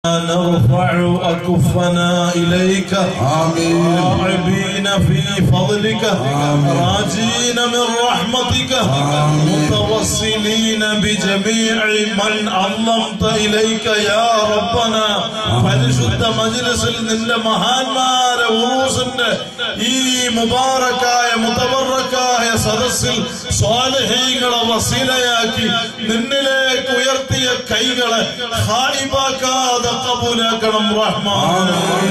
نرفع أكفنا إليك آمين راغبين في فضلك راجين من رحمتك متوسلين بجميع من عظمت إليك يا ربنا പരിശുദ്ധ മജ്ലിസിൽ നിന്റെ മഹാന്മാരെ ഉറൂസിന്റെ ഈ മുബാറക്കായ മുതബറക്കായ സദസ്സിൽ സ്വാലഹീകളെ വസീലയാക്കി നിന്നിലേക്ക് ഉയർത്തിയ കൈകളെ ഹായിബാക്കാതെ കബൂലാക്കണം റഹ്മാൻ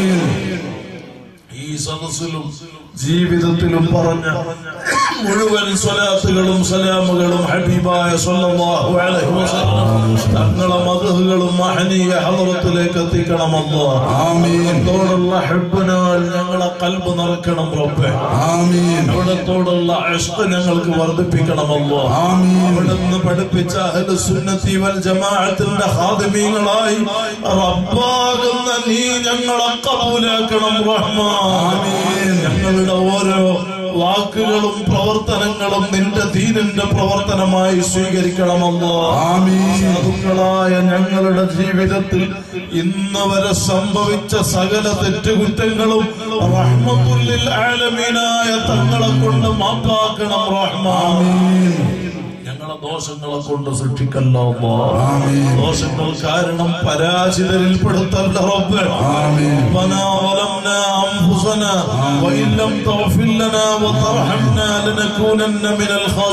ഈ സദസ്സിലും ജീവിതത്തിലും പറഞ്ഞ മുഴുവൻ സ്വലാത്തുകളും സലാമുകളും ഹബീബായ സ്വല്ലല്ലാഹു അലൈഹി വസല്ലം തങ്ങളെ മദഹുകളും മഹനീയ ഹദറത്തിലേക്ക് എത്തിക്കണമല്ലോ ആമീൻ തോടുള്ള ഹബ്ബിനാൽ ഞങ്ങളെ കൽബ് നിറക്കണം റബ്ബേ ആമീൻ അവിടത്തോടുള്ള ഇഷ്ക് ഞങ്ങൾക്ക് വർദ്ധിപ്പിക്കണമല്ലോ ആമീൻ അവിടുന്ന് പഠിപ്പിച്ച അഹ്ലു സുന്നത്തി വൽ ജമാഅത്തിന്റെ ഹാദിമീങ്ങളായി റബ്ബാകുന്ന നീ ഞങ്ങളെ കബൂലാക്കണം റഹ്മാൻ ഞങ്ങളുടെ ഓരോ വാക്കുകളും പ്രവർത്തനങ്ങളും നിന്റെ ദീനിന്റെ പ്രവർത്തനമായി സ്വീകരിക്കണമല്ലോ ആമീൻ സാധുക്കളായ ഞങ്ങളുടെ ജീവിതത്തിൽ ഇന്ന് വരെ സംഭവിച്ച സകല തെറ്റുകുറ്റങ്ങളും റഹ്മത്തുല്ലിൽ ആലമീനായ തങ്ങളെ കൊണ്ട് മാപ്പാക്കണം റഹ്മാൻ ഞങ്ങളെ ദോഷങ്ങളെ കൊണ്ട് സൃഷ്ടിക്കല്ലോ അല്ലാ. ആമീൻ ദോഷങ്ങൾ കാരണം പരാജിതരിൽ പെടുത്തല്ല റബ്ബ് ആമീൻ ربنا ظلمنا أنفسنا وإن لم تغفر لنا وترحمنا لنكونن من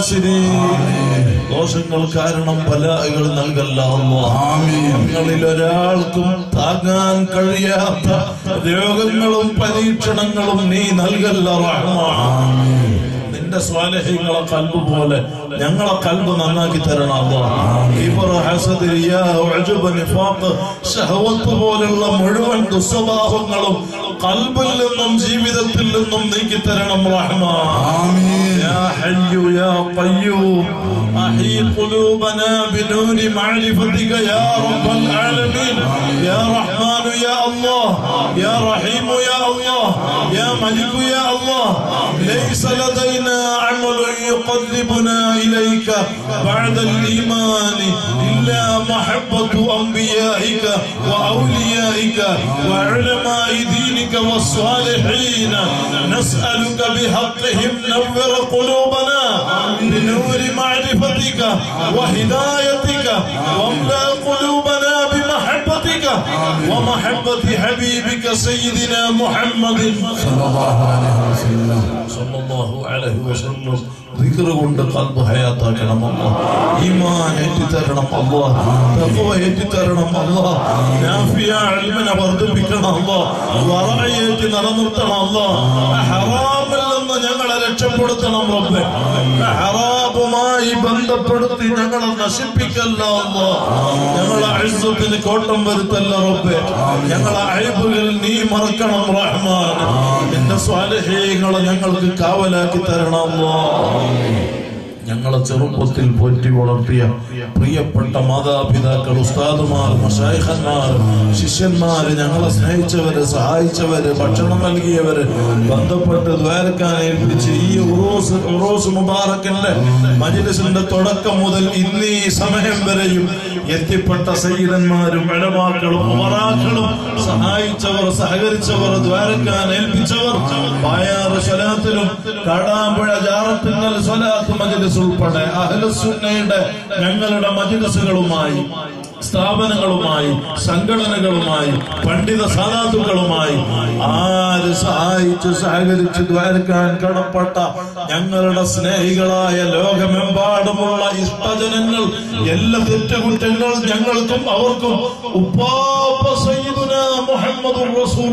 الخاسرين ദോഷങ്ങൾ കാരണം ബലാകൾ നൽകല്ല അല്ലാ. ആമീൻ ഞങ്ങളിൽ ഒരാൾക്കും താങ്ങാൻ കഴിയാത്ത രോഗങ്ങളും പരീക്ഷണങ്ങളും നീ നൽകല്ല റഹ്മാൻ നിന്റെ സ്വാലഹ്യങ്ങളെ കൽബ് പോലെ ഞങ്ങളെ കൽബ് നന്നാക്കി തരണം അല്ലാ. ഇബർ, ഹസദ്, റിയാ, ഉജ്ബ്, നിഫാഖ്, ശഹവത്ത് പോലുള്ള മുഴുവൻ ദുസ്വഭാവങ്ങളും കൽബിൽ നിന്നും ജീവിതത്തിൽ നിന്നും നീക്കി തരണം റഹ്മാൻ ആമീൻ يا حي يا قيوم أحيي قلوبنا بنور معرفتك يا رب العالمين يا رحمن يا الله يا رحيم يا الله يا ملك يا الله ليس لدينا عمل يقربنا إليك بعد الإيمان إلا محبة أنبيائك وأوليائك وعلماء دينك والصالحين نسألك بحقهم نور قلوبنا بنور معرفتك وهدايتك واملأ قلوبنا بمحبتك ومحبة حبيبك سيدنا محمد صلى الله عليه وسلم സല്ലല്ലാഹു അലൈഹി വസല്ലം ദിക്ർ കൊണ്ട് കൽബ് ഹയാത്താക്കണം അല്ലാഹ് ഈമാൻ ഏറ്റിത്തരണം അല്ലാഹ് തഖ്വ ഏറ്റിത്തരണം അല്ലാഹ് നാഫിയ ഇൽമിനെ വർദ്ധിപ്പിക്കണം അല്ലാഹ് വറഅയേറ്റി നിലനിർത്തണം അല്ലാഹ് ഹറാമിൽ നിന്ന് ഞങ്ങളെ രക്ഷപ്പെടുത്തണം റബ്ബേ ഹറാമുമായി ബന്ധപ്പെടുത്തി ഞങ്ങളെ നശിപ്പിക്കല്ല അല്ലാഹ് ഞങ്ങളെ അഴുസത്തിന് കോട്ടം വരുത്തല്ല റബ്ബേ ഞങ്ങളെ അഴിബുകൾ നീ മറക്കണം റഹ്മാൻ നിന്റെ സ്വാലഹ്യങ്ങളെ ഞങ്ങൾക്ക് കാവലാക്കി തരണം അല്ലാഹ് ഞങ്ങളെ ചെറുപ്പത്തിൽ പോറ്റി വളർത്തിയ പ്രിയപ്പെട്ട മാതാപിതാക്കൾ ഉസ്താദുമാർ മഷായിഖന്മാർ ശിഷ്യന്മാര് ഞങ്ങളെ സ്നേഹിച്ചവര് സഹായിച്ചവര് ഭക്ഷണം നൽകിയവര് ബന്ധപ്പെട്ട് ദ്വാരക്കാൻ ഏൽപ്പിച്ച് ഈ ഉറോസ് ഉറോസ് മുബാറക്കിന്റെ മജിലിസിന്റെ തുടക്കം മുതൽ ഇന്ന് ഈ സമയം വരെയും എത്തിപ്പെട്ട സയ്യിദന്മാരും ഇടമാക്കളും ഉമറാക്കളും സഹായിച്ചവർ സഹകരിച്ചവർ ദ്വാരക്കാൻ ഏൽപ്പിച്ചവർ പായാറ് സ്വലാത്തിലും കാടാമ്പുഴ ജാറത്തിങ്ങൽ സ്വലാത്ത് മജിലിസ് ഉൾപ്പെടെ അഹ്ലുസുന്നയുടെ ഞങ്ങളുടെ മജിലിസുകളുമായി സ്ഥാപനങ്ങളുമായി സംഘടനകളുമായി പണ്ഡിത സാധാതുക്കളുമായി ആര് സഹായിച്ച് സഹകരിച്ച് ദ്വാരക്കാൻ കടപ്പെട്ട ഞങ്ങളുടെ സ്നേഹികളായ ലോകമെമ്പാടുമുള്ള ഇഷ്ടജനങ്ങൾ എല്ലാ തെറ്റുകുറ്റങ്ങൾ ഞങ്ങൾക്കും അവർക്കും ഉപ്പാപ്പ സയ്യിദുന മുഹമ്മദുർ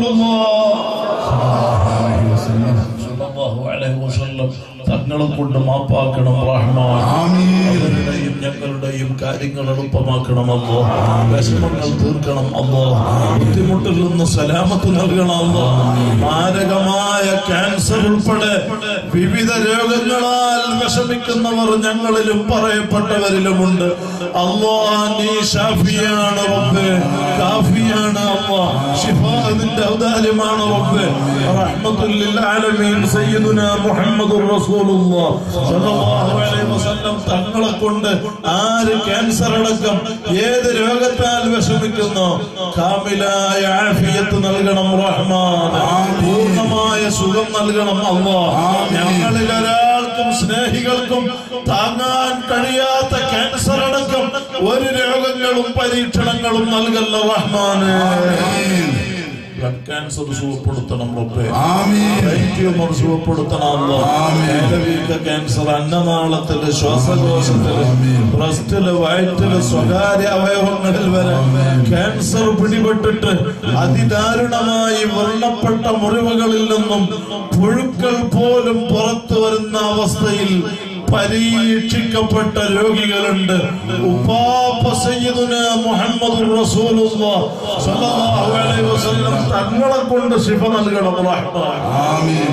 റസൂലുള്ളാഹ് സല്ലല്ലാഹു അലൈഹി വസല്ലം തങ്ങളെ കൊണ്ട് മാപ്പാക്കണം റഹ്മാൻ അവരുടെയും ഞങ്ങളുടെയും കാര്യങ്ങൾ എളുപ്പമാക്കണമല്ലോ വിഷമങ്ങൾ തീർക്കണം അല്ലോ ബുദ്ധിമുട്ടിൽ നിന്ന് സലാമത്ത് നൽകണം അല്ലോ മാരകമായ ക്യാൻസർ ഉൾപ്പെടെ വിവിധ രോഗങ്ങളാൽ വിഷമിക്കുന്നവർ ഞങ്ങളിലും പറയപ്പെട്ടവരിലുമുണ്ട് അല്ലോ നീ ഷാഫിയാണ് റബ്ബേ കാഫിയാണ് അല്ലോ അല്ലാഹ് ശിഫ നിന്റെ ഔദാര്യമാണ് റബ്ബേ റഹ്മത്തുൽ ലിൽ ആലമീൻ സയ്യിദുനാ മുഹമ്മദുർ റസൂലുള്ളാഹ് സ്വല്ലല്ലാഹു അലൈഹി വസല്ലം തങ്ങളെ കൊണ്ട് ആര് ക്യാൻസർ അടക്കം ഏത് രോഗത്താൽ വിഷമിക്കുന്നു കാമിലായ ആഫിയത്ത് നൽകണം റഹ്മാൻ പൂർണ്ണമായ സുഖം നൽകണം അല്ലാഹ് ഞങ്ങളിൽ ഒരാൾക്കും സ്നേഹികൾക്കും താങ്ങാൻ കഴിയാത്ത ക്യാൻസർ അടക്കം ഒരു രോഗങ്ങളും പരീക്ഷണങ്ങളും നൽകല്ല റഹ്മാന് ബ്ലഡ് ക്യാൻസർ സുഖപ്പെടുത്തണം റബ്ബേ ആമീൻ ബ്രെയിൻ ട്യൂമർ സുഖപ്പെടുത്തണം അല്ലാ. മേലവീക്ക ക്യാൻസർ അന്നനാളത്തില് ശ്വാസകോശത്തില് ബ്രസ്റ്റില് വയറ്റില് സ്വകാര്യ അവയവങ്ങളിൽ വരെ ക്യാൻസർ പിടിപെട്ടിട്ട് അതിദാരുണമായി വർണ്ണപ്പെട്ട മുറിവുകളിൽ നിന്നും പുഴുക്കൾ പോലും പുറത്തു വരുന്ന അവസ്ഥയിൽ പരീക്ഷിക്കപ്പെട്ട രോഗികളുണ്ട് ഉപ്പാപ്പ സയ്യിദുന മുഹമ്മദ് റസൂലുള്ളാഹ് സ്വല്ലല്ലാഹു അലൈഹി വസല്ലം തങ്ങളെ കൊണ്ട് ശിഫ നൽകണം റഹ്മാൻ ആമീൻ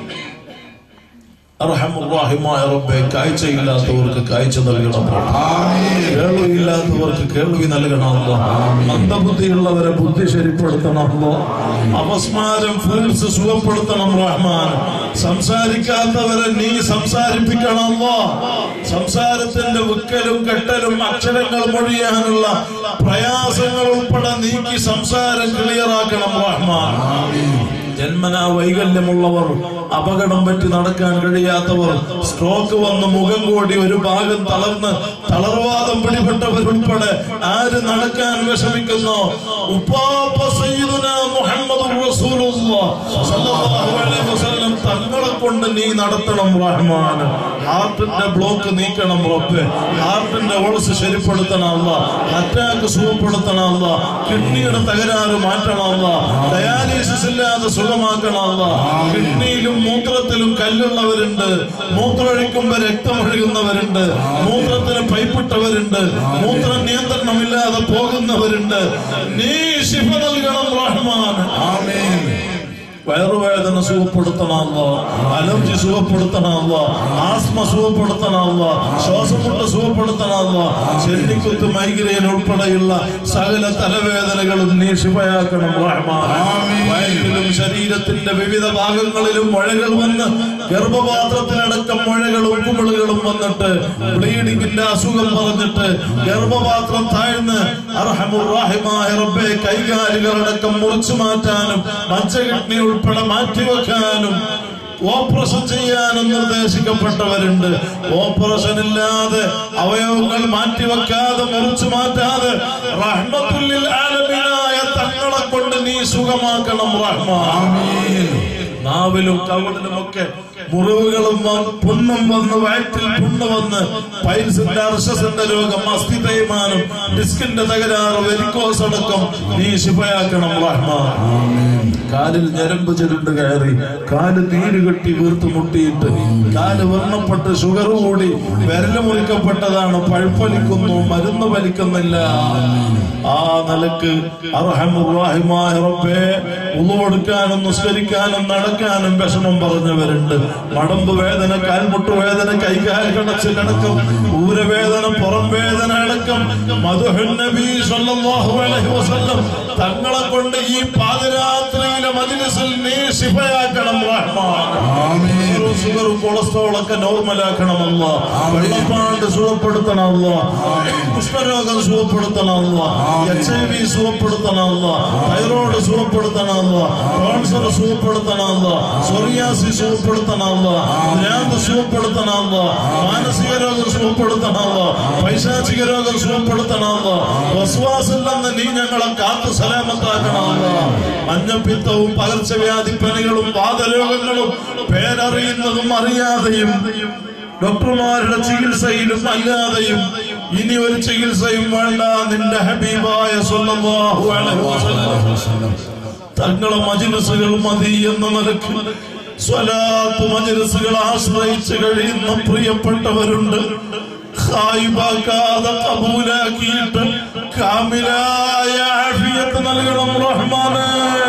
അർഹമുറാഹിമായ റബ്ബെ കാഴ്ചയില്ലാത്തവർക്ക് കാഴ്ച നൽകണം ആമീൻ കേൾവിയില്ലാത്തവർക്ക് കേൾവി നൽകണമല്ലോ മന്ദബുദ്ധിയുള്ളവരെ ബുദ്ധി ശരിപ്പെടുത്തണമല്ലോ അപസ്മാരം ഫുൾസ് സുഖപ്പെടുത്തണം റഹ്മാൻ സംസാരിക്കാത്തവരെ നീ സംസാരിപ്പിക്കണമല്ലോ സംസാരത്തിന്റെ വിക്കലും കെട്ടലും അക്ഷരങ്ങൾ മൊഴിയാനുള്ള പ്രയാസങ്ങൾ ഉൾപ്പെടെ നീക്കി സംസാരം ക്ലിയറാക്കണം റഹ്മാൻ ജന്മനാ വൈകല്യമുള്ളവർ അപകടം പറ്റി നടക്കാൻ കഴിയാത്തവർ സ്ട്രോക്ക് വന്ന് മുഖം കൂടി ഒരു ഭാഗം തളർന്ന് തളർവാദം പിടിപെട്ടവരുൾപ്പെടെ ആര് നടക്കാൻ വിഷമിക്കുന്നു ഉപ്പാപ്പ സയ്യിദുനാ മുഹമ്മദ് വസല്ലം തങ്ങളെ കൊണ്ട് നീ നടത്തണം റഹ്മാൻ ഹാർട്ടിന്റെ ബ്ലോക്ക് നീക്കണം റബ്ബെ ഹാർട്ടിന്റെ ഓളസ് ശരിപ്പെടുത്തണം അല്ല അറ്റാക്ക് സുഖപ്പെടുത്തണം അല്ല കിഡ്നിയുടെ തകരാറ് മാറ്റണം അല്ല ഡയാലിസിസ് ഇല്ലാതെ സുഖമാക്കണം അല്ല കിഡ്നിയിലും മൂത്രത്തിലും കല്ലുള്ളവരുണ്ട് മൂത്രമൊഴിക്കുമ്പോ രക്തം ഒഴുകുന്നവരുണ്ട് മൂത്രത്തിന് പൈപ്പിട്ടവരുണ്ട് മൂത്ര നിയന്ത്രണമില്ലാതെ പോകുന്നവരുണ്ട് നീ ശിഫ നൽകണം റഹ്മാൻ ആമീൻ വയറുവേദന സുഖപ്പെടുത്തണമല്ലോ അലർജി സുഖപ്പെടുത്തണമല്ലോ ആസ്മ സുഖപ്പെടുത്തണമല്ലോ ശ്വാസമുട്ട സുഖപ്പെടുത്തണമല്ലോ ചെന്നിക്കുത്ത് മൈഗ്രെയിൻ ഉൾപ്പെടെയുള്ള സകല തലവേദനകളും നീ ശിവയാക്കണം റഹ്മാൻ വയറ്റിലും ശരീരത്തിന്റെ വിവിധ ഭാഗങ്ങളിലും മുഴകൾ വന്ന് ഗർഭപാത്രത്തിലടക്കം മുഴകളും കുമിളുകളും വന്നിട്ട് ബ്ലീഡിങ്ങിന്റെ അസുഖം പറഞ്ഞിട്ട് ഗർഭപാത്രം താഴ്ന്ന് അർഹമുറാഹിമായ റബ്ബെ കൈകാലുകളടക്കം മുറിച്ചു മാറ്റാനും മജ്ജകിഡ്നി ഉൾപ്പെടെ മാറ്റിവെക്കാനും ഓപ്പറേഷൻ ചെയ്യാനും നിർദ്ദേശിക്കപ്പെട്ടവരുണ്ട് ഓപ്പറേഷൻ ഇല്ലാതെ അവയവങ്ങൾ മാറ്റിവെക്കാതെ മുറിച്ചു മാറ്റാതെ റഹ്മത്തുല്ലിൽ ആലമീനായ തങ്ങളെ കൊണ്ട് നീ സുഖമാക്കണം റഹ്മാൻ നാവിലും കവളിലുമൊക്കെ മുറിവുകളും വന്ന് പുണ്ണും വന്ന് വയറ്റിൽ പുണ്ണ് വന്ന് പൈൽസിന്റെ അർഷസിന്റെ രോഗം അസ്ഥി തേയ്മാനം ഡിസ്കിന്റെ തകരാറ് വെരിക്കോസ് അടക്കം നീ ശിഫയാക്കണം റഹ്മാൻ കാലിൽ ഞരമ്പ് ചുരുണ്ട് കയറി കാല് നീര് കെട്ടി വീർത്ത് മുട്ടിയിട്ട് കാല് വർണ്ണപ്പെട്ട് ഷുഗർ കൂടി വിരല് മുറിക്കപ്പെട്ടതാണ് പഴുപ്പലിക്കുന്നു മരുന്ന് വലിക്കുന്നില്ല ആ നിലക്ക് അർഹമുറാഹിമായ റബ്ബേ ഉളുവെടുക്കാനും നിസ്കരിക്കാനും നടക്കാനും വിഷമം പറഞ്ഞവരുണ്ട് മടമ്പ് വേദന കാൽമുട്ട് വേദന കൈകാൽ കടച്ചിലടക്കം ഊരവേദന പുറം വേദന അടക്കം മധുഹൻ നബി സല്ലല്ലാഹു അലൈഹി വസല്ലം തങ്ങളെ കൊണ്ട് ഈ പാതിരാത്രിയിലെ മജ്ലിസിൽ നീ ശിഫയാക്കണം റഹ്മാൻ ഷുഗറും ഷുഗറും കൊളസ്ട്രോളൊക്കെ നോർമലാക്കണമല്ല വെള്ളപ്പാണ്ട് സുഖപ്പെടുത്തണമല്ല കുഷ്ഠരോഗം സുഖപ്പെടുത്തണമല്ല എച്ച് ഐ വി സുഖപ്പെടുത്തണമല്ല തൈറോയ്ഡ് സുഖപ്പെടുത്തണമല്ല ക്യാൻസർ സുഖപ്പെടുത്തണമല്ല സൊറിയാസി സുഖപ്പെടുത്തണമല്ല ഭ്രാന്ത് സുഖപ്പെടുത്തണമല്ല മാനസിക രോഗം സുഖപ്പെടുത്തണമല്ല പൈശാചിക രോഗം സുഖപ്പെടുത്തണമല്ല വസ്വാസില്ലെന്ന് നീ ഞങ്ങളെ കാത്തു സലാമത്താക്കണമല്ല മഞ്ഞപ്പിത്തവും പകർച്ചവ്യാധി പനികളും വാദരോഗങ്ങളും പേരറിയുന്നതും അറിയാതെയും ഡോക്ടർമാരുടെ ചികിത്സയിലും അല്ലാതെയും ഇനി ഒരു ചികിത്സയും വേണ്ട നിന്റെ ഹബീബായ സ്വല്ലല്ലാഹു അലൈഹി വസല്ലം തങ്ങളെ മജിലിസുകൾ മതി എന്ന നിലക്ക് സ്വലാത്ത് മജിലിസുകൾ ആശ്രയിച്ച് കഴിയുന്ന പ്രിയപ്പെട്ടവരുണ്ട് ഹായിബാക്കാതെ കബൂലാക്കിയിട്ട് കാമിലായ ആഫിയത്ത് നൽകണം റഹ്മാനെ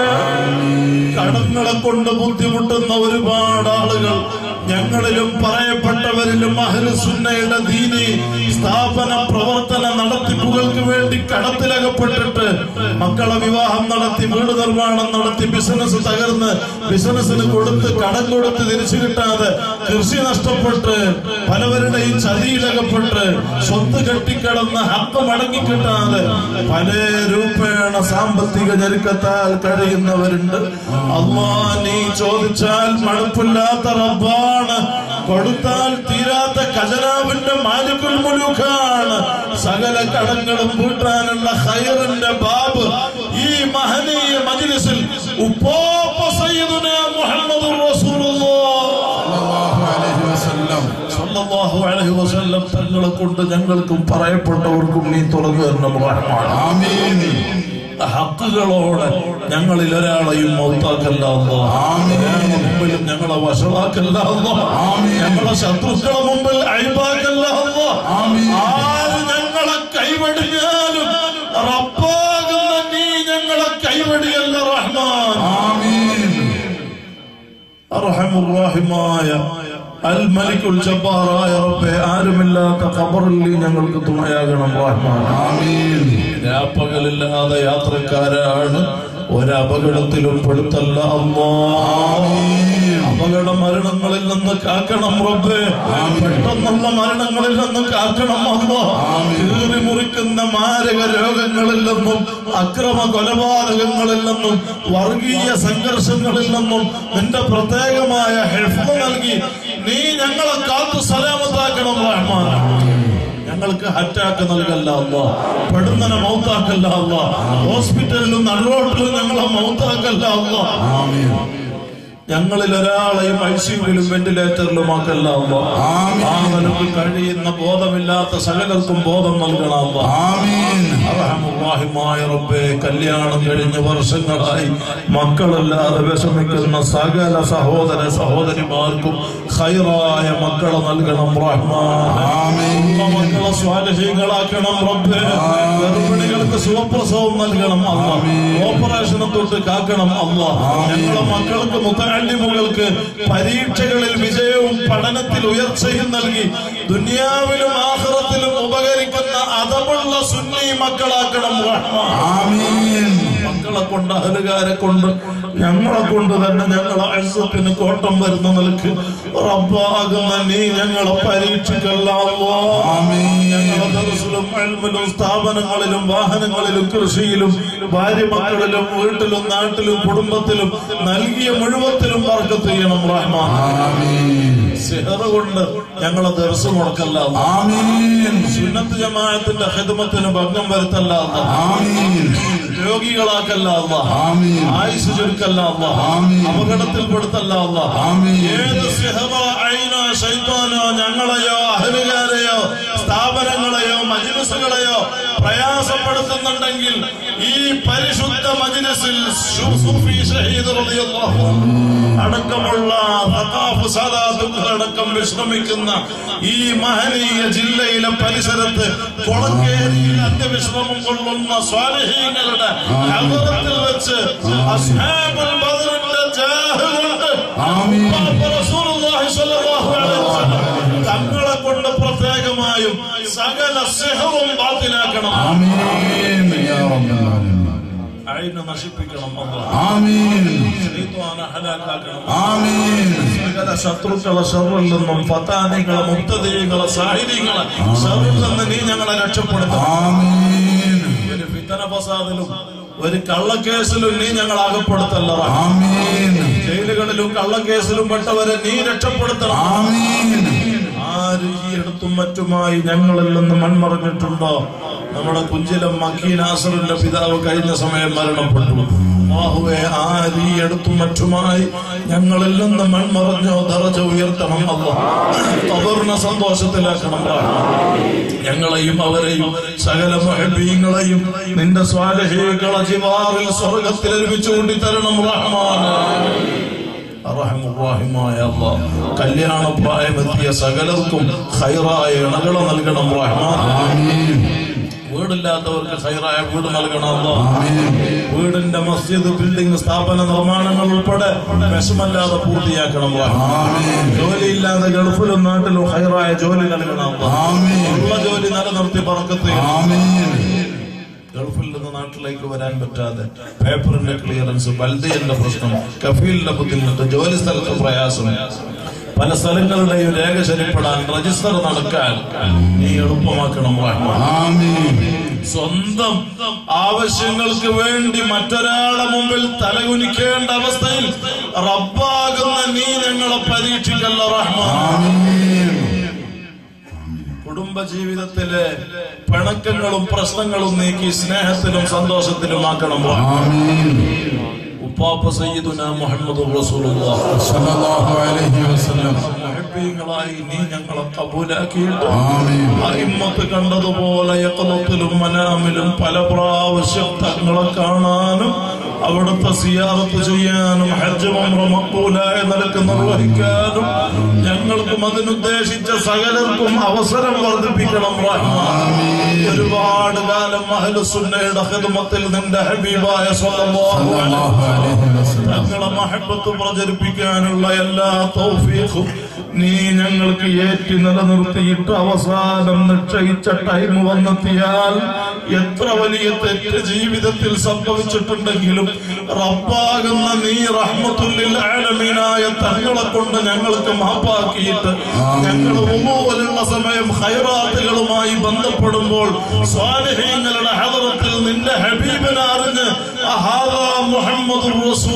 കടങ്ങളെ കൊണ്ട് ബുദ്ധിമുട്ടുന്ന ഒരുപാട് ആളുകൾ ഞങ്ങളിലും പറയപ്പെട്ടവരിലും അഹ്ലുസുന്നയുടെ ദീനി സ്ഥാപന പ്രവർത്തന നടത്തിപ്പുകൾക്ക് വേണ്ടി കടത്തിലകപ്പെട്ടിട്ട് മക്കളെ വിവാഹം നടത്തി വീട് നിർമ്മാണം നടത്തി ബിസിനസ് തകർന്ന് ബിസിനസ്സിന് കൊടുത്ത് കടം കൊടുത്ത് തിരിച്ചു കിട്ടാതെ കൃഷി നഷ്ടപ്പെട്ട് പലവരുടെയും ചതിയിലകപ്പെട്ട് സ്വത്ത് കെട്ടിക്കിടന്ന് ഹക്ക് മടങ്ങി കിട്ടാതെ പല രൂപേണ സാമ്പത്തിക ഞെരുക്കത്താൽ കഴിയുന്നവരുണ്ട് അള്ളാ നീ ചോദിച്ചാൽ മടുപ്പില്ലാത്ത റബ്ബാണ് കൊടുത്താൽ തീരാത്ത ഖജനാവിന്റെ മാലിക്കുൽ മുലൂഖാണ് സകല കടങ്ങളും വീട്ടാനുള്ള ഖൈറിന്റെ ബാബ് ഈ മഹനീയ മജ്ലിസിൽ ഉപ്പോപ്പ സയ്യിദുന മുഹമ്മദുർ റസൂലുള്ളാഹ് സല്ലല്ലാഹു അലൈഹി വസല്ലം സല്ലല്ലാഹു അലൈഹി വസല്ലം തങ്ങളെ കൊണ്ട് ഞങ്ങൾക്കും പറയപ്പെട്ടവർക്കും നീ തുറന്നു തരണം റഹ്മാൻ ആമീൻ ഹക്കുകളോടെ ഞങ്ങളിൽ ഒരാളെയും മൗത്താക്കല്ല അല്ലാ. ആമീൻ. ഞങ്ങളുടെ മുമ്പിലും ഞങ്ങളെ വഷളാക്കല്ല അല്ലാ. ആമീൻ. ഞങ്ങളെ ശത്രുക്കളെ മുമ്പിൽ അഴിവാക്കല്ല അല്ലാ. ആമീൻ. ആര് ഞങ്ങളെ കൈവടിഞ്ഞാലും റബ്ബാകുന്ന നീ ഞങ്ങളെ കൈവടിയല്ല റഹ്മാൻ ആമീൻ അർഹമുറാഹിമായ അൽ മലിക്കുൽ ജബ്ബാറായ റബ്ബേ ആരുമില്ലാത്ത ഖബറിൽ നീ ഞങ്ങൾക്ക് തുണയാകണം റഹ്മാൻ ആമീൻ രാപ്പകലില്ലാതെ യാത്രക്കാരാണ് ഒരപകടത്തിലും പെടുത്തല്ല അമ്മോ അപകട മരണങ്ങളിൽ നിന്ന് കാക്കണം റബ്ബേ പെട്ടെന്നുള്ള മരണങ്ങളിൽ നിന്ന് കാക്കണം അമ്മോ കീറി മുറിക്കുന്ന മാരക രോഗങ്ങളിൽ നിന്നും അക്രമ കൊലപാതകങ്ങളിൽ നിന്നും വർഗീയ സംഘർഷങ്ങളിൽ നിന്നും നിന്റെ പ്രത്യേകമായ ഹെൽഫ് നൽകി നീ ഞങ്ങളെ കാത്തു സലാമത്താക്കണം റഹ്മാൻ ഞങ്ങൾക്ക് അറ്റാക്ക് നൽകല്ല അല്ല പെടുന്നനെ മൗത്താക്കല്ല അല്ല ഹോസ്പിറ്റലിലും നടുറോട്ടിലും ഞങ്ങളെ മൗത്താക്കല്ല അല്ല ആമീൻ ഞങ്ങളിൽ ഒരാളെയും ഐസിയുവിലും വെന്റിലേറ്ററിലും ആക്കല്ല അല്ല ആമീൻ. ആ നിലക്ക് കഴിയുന്ന ബോധമില്ലാത്ത സകലർക്കും ബോധം നൽകണം അല്ല ആമീൻ അർഹമുറാഹിമായ റബ്ബേ കല്യാണം കഴിഞ്ഞ വർഷങ്ങളായി മക്കളില്ലാതെ വിഷമിക്കുന്ന സകല സഹോദര സഹോദരിമാർക്കും ഖൈറായ മക്കളെ നൽകണം റഹ്മാൻ ആമീൻ ഉള്ള മക്കളെ സ്വാലഹീങ്ങളാക്കണം റബ്ബേ ഗർഭിണികൾക്ക് സുഖപ്രസവം നൽകണം അല്ല ഓപ്പറേഷനെ തൊട്ട് കാക്കണം അല്ല ഞങ്ങളെ മക്കൾക്ക് മുത്തല്ലിമുകൾക്ക് പരീക്ഷകളിൽ വിജയവും പഠനത്തിൽ ഉയർച്ചയും നൽകി ദുനിയാവിലും ആഹ്റത്തിലും ഉപകരിക്കുന്ന അതമുള്ള സുന്നി മക്കളാക്കണം റഹ്മാൻ ആമീൻ മക്കളെ കൊണ്ട് അഹലുകാരെ കൊണ്ട് ഞങ്ങളെ കൊണ്ട് തന്നെ ഞങ്ങളെ അഴ്സത്തിന് കോട്ടം വരുന്ന നിലക്ക് റബ്ബാകുന്ന നീ ഞങ്ങളെ പരീക്ഷിക്കല്ലാവോ ആമീൻ ഞങ്ങളെ ദർസിലും അൽമിലും സ്ഥാപനങ്ങളിലും വാഹനങ്ങളിലും കൃഷിയിലും ഭാര്യ മക്കളിലും വീട്ടിലും നാട്ടിലും കുടുംബത്തിലും നൽകിയ മുഴുവത്തിലും വർക്കത്ത് ചെയ്യണം റഹ്മാൻ ആമീൻ സിഹറ് കൊണ്ട് ഞങ്ങളെ ദർസ് മുടക്കല്ല ആമീൻ സുന്നത്ത് ജമാഅത്തിന്റെ ഹിദ്മത്തിന് ഭംഗം വരുത്തല്ല ആമീൻ രോഗികളാക്കല്ല അല്ലാ ആമീൻ ആയുസ് ചുരുക്കല്ല അല്ലാ ആമീൻ. അപകടത്തിൽപ്പെടുത്തല്ല അല്ലാ ആമീൻ. ഏത് സിഹറോ ഐനോ ശൈത്താനോ ഞങ്ങളെയോ അഹലുകാരെയോ സ്ഥാപനങ്ങളെയോ മജിലിസുകളെയോ പ്രയാസപ്പെടുത്തുന്നുണ്ടെങ്കിൽ ഈ പരിശുദ്ധ മജിലിസിൽ ശു- സൂഫി ഷഹീദ് റളിയല്ലാഹു അൻഹു അടക്കമുള്ള സഖാഫ് സാദാത്തുക്കൾ അടക്കം വിശ്രമിക്കുന്ന ഈ മഹനീയ ജില്ലയിലെ പരിസരത്ത് കൊളക്കേരിയിൽ അന്ത്യവിശ്രമം കൊള്ളുന്ന സ്വാലഹീങ്ങളുടെ ഹദറത്തിൽ വെച്ച് അസ്ഹാബുൽ ബദറിന്റെ ജാഹ് കൊണ്ട് ആമീൻ. ഉപ്പാപ്പ റസൂലുള്ളാഹി സ്വല്ലല്ലാഹു അലൈഹി വസല്ലം തങ്ങളെ കൊണ്ട് പ്രത്യേകമായും സകല സിഹറും ബാത്തിലാക്കണം ആമീൻ യാ റബ്ബൽ ആലമീൻ അയിനെ നശിപ്പിക്കണം അല്ലാഹ്. ആമീൻ ശൈത്വാനെ ഹലാക്കാക്കണം ആമീൻ സകല ശത്രുക്കളെ ഷറിൽ നിന്നും ഫത്താനികളെ മുക്തദീകളെ സാഹിര്യങ്ങളെ ഷറിൽ നിന്ന് നീ ഞങ്ങളെ രക്ഷപ്പെടുത്തണം ആമീൻ ഒരു ഫിത്തന ഫസാദിലും ഒരു കള്ളക്കേസിലും നീ ഞങ്ങൾ അകപ്പെടുത്തല്ല റഹ്മാൻ. ആമീൻ ജയിലുകളിലും കള്ളക്കേസിലും പെട്ടവരെ നീ രക്ഷപ്പെടുത്തണം ആമീൻ ആര് ഈ അടുത്തും മറ്റുമായി ഞങ്ങളിൽ നിന്ന് മൺമറഞ്ഞിട്ടുണ്ടോ നമ്മുടെ കുഞ്ചിലം മക്കീനാസറിന്റെ പിതാവ് കഴിഞ്ഞ സമയം മരണപ്പെട്ടു ബാഹുവെ ആര് ഈ അടുത്തും മറ്റുമായി ഞങ്ങളിൽ നിന്ന് മൺമറഞ്ഞോ ദറജ ഉയർത്തണം അല്ല അവറിനെ സന്തോഷത്തിലാക്കണം റഹ്മാൻ. ഞങ്ങളെയും അവരെയും സകല മഹബീങ്ങളെയും നിന്റെ സ്വാലഹീകളെ ജിവാറിൽ സ്വർഗത്തിൽ ഒരുമിച്ച് കൊണ്ടി തരണം റഹ്മാൻ അറഹമുറാഹിമായ അല്ലാഹ് കല്യാണ പ്രായമെത്തിയ സകലർക്കും ഖൈറായ ഇണകളെ നൽകണം റഹ്മാൻ ആമീൻ വീടില്ലാത്തവർക്ക് ഖൈറായ വീട് നൽകണം അല്ലാഹ് ആമീൻ വീട് വീടിന്റെ മസ്ജിദ് ബിൽഡിംഗ് സ്ഥാപന നിർമ്മാണങ്ങൾ ഉൾപ്പെടെ വിഷമല്ലാതെ പൂർത്തിയാക്കണം ആമീൻ ജോലിയില്ലാതെ ഗൾഫിലും നാട്ടിലും ഹൈറായ ജോലി നൽകണം ആമീൻ ഉള്ള ജോലി നിലനിർത്തി പറക്കത്ത് ആമീൻ ഗൾഫിൽ നിന്ന് നാട്ടിലേക്ക് വരാൻ പറ്റാതെ പേപ്പറിന്റെ ക്ലിയറൻസ് ബൽദിയന്റെ പ്രശ്നം കഫീലിന്റെ ബുദ്ധിമുട്ട് ജോലി സ്ഥലത്ത് പ്രയാസം പല സ്ഥലങ്ങളുടെയും രേഖ ശരിപ്പെടാൻ രജിസ്റ്റർ നടക്കാൻ നീ എളുപ്പമാക്കണം റഹ്മാൻ ആമീൻ സ്വന്തം ആവശ്യങ്ങൾക്ക് വേണ്ടി മറ്റൊരാളെ മുമ്പിൽ തലകുനിക്കേണ്ട അവസ്ഥയിൽ റബ്ബാകുന്ന നീ ഞങ്ങളെ പരീക്ഷിക്കല്ല റഹ്മാൻ ആമീൻ കുടുംബ ജീവിതത്തിലെ പിണക്കങ്ങളും പ്രശ്നങ്ങളും നീക്കി സ്നേഹത്തിലും സന്തോഷത്തിലുമാക്കണം ആമീൻ ഉപ്പാപ്പ സയ്യിദുന മുഹമ്മദ് റസൂലുള്ളാഹ് സല്ലല്ലാഹു അലൈഹി വസല്ലം മുഹബ്ബീങ്ങളായി നീ ഞങ്ങളെ കബൂലാക്കിയിട്ട് ആമീൻ അഹിമ്മത്ത് കണ്ടതുപോലെ യക്കളത്തിലും മനാമിലും പല പ്രാവശ്യം തങ്ങളെ കാണാനും അവിടുത്തെ സിയാറത്ത് ചെയ്യാനും ഹജ്ജും മക്കൂലായ നിലക്ക് നിർവഹിക്കാനും ഞങ്ങൾക്കും അതിനുദ്ദേശിച്ച സകലർക്കും അവസരം വർദ്ധിപ്പിക്കണം റഹ്മാൻ ഒരുപാട് കാലം അഹ്ലുസുന്നയുടെ ഹിദ്മത്തിൽ നിന്റെ ഹബീബായ സ്വല്ലല്ലാഹു അലൈഹി സല്ലല്ലാഹു അലൈഹി വസല്ലം ഞങ്ങളെ മഹബത്ത് പ്രചരിപ്പിക്കാനുള്ള എല്ലാ തൗഫീഖും നീ ഞങ്ങൾക്ക് ഏറ്റി നിലനിർത്തിയിട്ട് അവസാനം നിശ്ചയിച്ച ടൈം വന്നെത്തിയാൽ എത്ര വലിയ തെറ്റ് ജീവിതത്തിൽ സംഭവിച്ചിട്ടുണ്ടെങ്കിലും റബ്ബാകുന്ന നീ റഹ്മത്തുല്ലിൽ ആലമീനായ തങ്ങളെ കൊണ്ട് ഞങ്ങൾക്ക് മാപ്പാക്കിയിട്ട് ഞങ്ങൾ ഉമ്മൂവലുള്ള സമയം ഹൈറാത്തുകളുമായി ബന്ധപ്പെടുമ്പോൾ സ്വാലിഹീങ്ങളുടെ ഹദറത്തിൽ നിന്റെ ഹബീബിനെ അറിഞ്ഞ് അഹാദാ മുഹമ്മദ്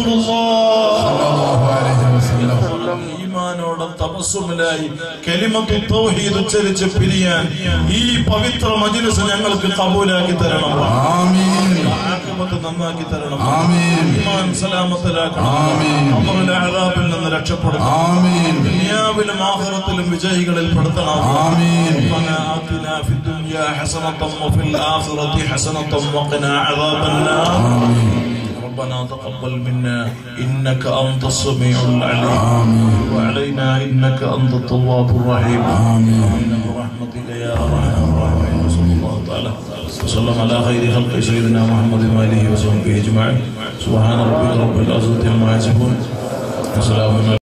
സല്ലല്ലാഹു അലൈഹി വസല്ലം ഈമാനോടെ തപസ്സുമിലായി കലിമത്തു തൗഹീദ് ഉച്ചരിച്ച് പിരിയാൻ ഈ പവിത്ര മജ്ലിസ് ഞങ്ങൾക്ക് കബൂലാക്കി തരണം ആമീൻ ആഖിബത്ത് നന്നാക്കി തരണം ആമീൻ ഈമാൻ സലാമത്തിലാക്കണം ആമീൻ. ഖബറിലെ അദാബിൽ നിന്ന് രക്ഷപ്പെടുത്തണം ആമീൻ ദുനിയാവിലും ആഖിറത്തിലും വിജയികളിൽ പെടുത്തണം ആമീൻ ربنا آتنا في الدنيا حسنة وفي الآخرة حسنة وقنا عذاب النار ربنا تقبل منا إنك أنت السميع العليم وعلينا إنك أنت التواب الرحيم آمين برحمتك يا أرحم الراحمين صلى الله تعالى وسلم على خير خلق سيدنا محمد وآله وصحبه أجمعين سبحان ربك رب العزة عما يصفون وسلام على